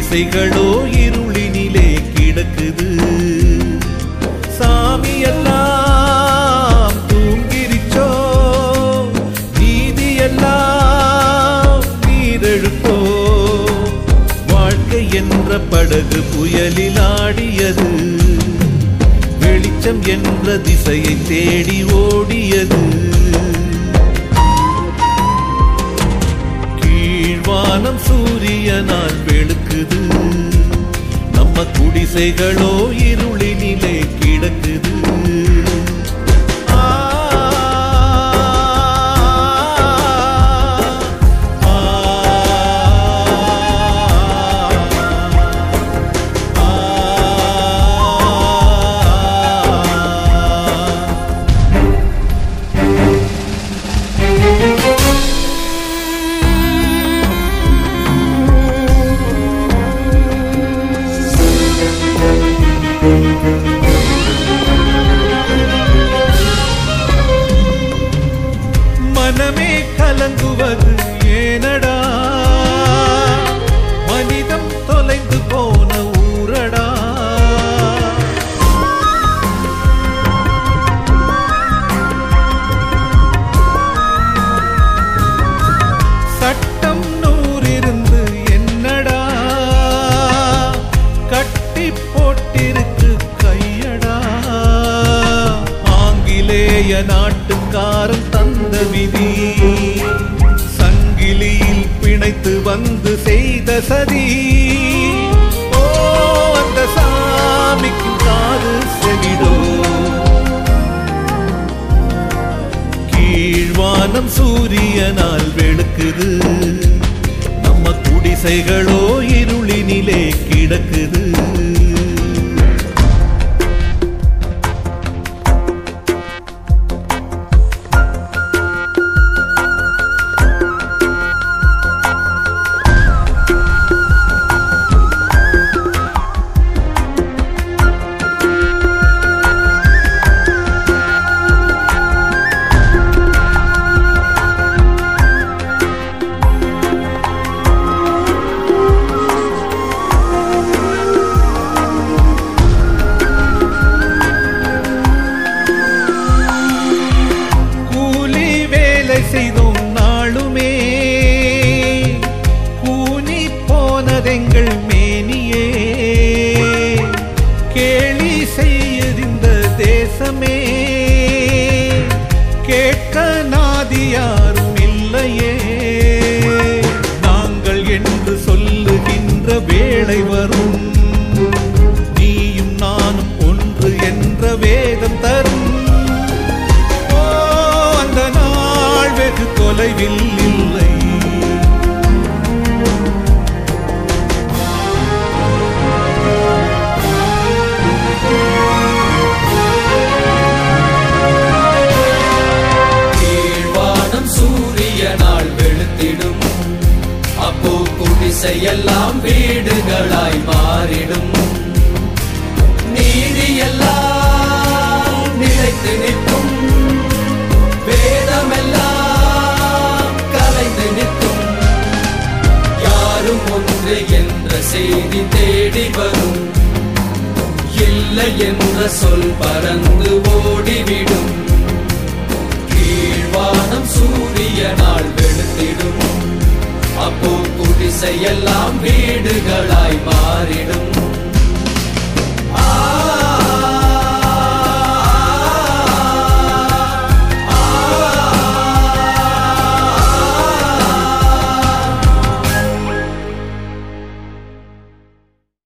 குடிசைகளோ இருளினிலே கிடக்குது சாமி எல்லாம் தூங்கிருச்சோ நீதி எல்லாம் நீரெழுப்போ வாழ்க்கை என்ற படகு புயலில் ஆடியது வெளிச்சம் என்ற திசையை தேடி ஓடியது கீழ்வானம் சூரியனால் வெளுக்குது நம்ம குடிசைகளோ இருளினிலே கிடக்குது ஆ, ஆ, ஆ. மனமே கலங்குவது ஏனடா மனிதம் தொலைந்து போன ஊரடா சட்டம் நூறிருந்து என்னடா கட்டி போட்டிருக்கு கையடா ஆங்கிலேய நாட்டுக்காரன் தந்த விதி சங்கிலியில் பிணைத்து வந்து செய்த சதி ஓ அந்த சாமிக்கு காது செவிடோ கீழ்வானம் சூரியனால் வெளுக்குது நம்ம குடிசைகளோ இருளினிலே கிடக்குது கூலி வேலை செய்தோம் நாளுமே கூனி போனதெங்கள் மேனியே கேலி செய்யறிந்த தேசமே கேட்க நாதி யாரும் இல்லையே நாங்கள் என்று சொல்லுகின்ற வேளை வரும் நீயும் நானும் ஒன்று என்ற வேதம் தரும் ஓ அந்த நாள் வெகு தொலைவில் இல்லை கீழ்வானம் சூரியனால் வெளுத்திடும் அப்போ குடிசையெல்லாம் வீடுகளாய் மாறிடும் நீதி எல்லாம் நிலைத்து நிற்கும் வேதமெல்லாம் கலைந்து நிற்கும் யாரும் ஒன்று என்ற செய்தி தேடி வரும் இல்லை என்ற சொல் பறந்து ஓடிவிடும் கீழ்வானம் சூரியனால் வெளுத்திடும் அப்போ குடிசையெல்லாம் வீடுகளாய் மாறிடும்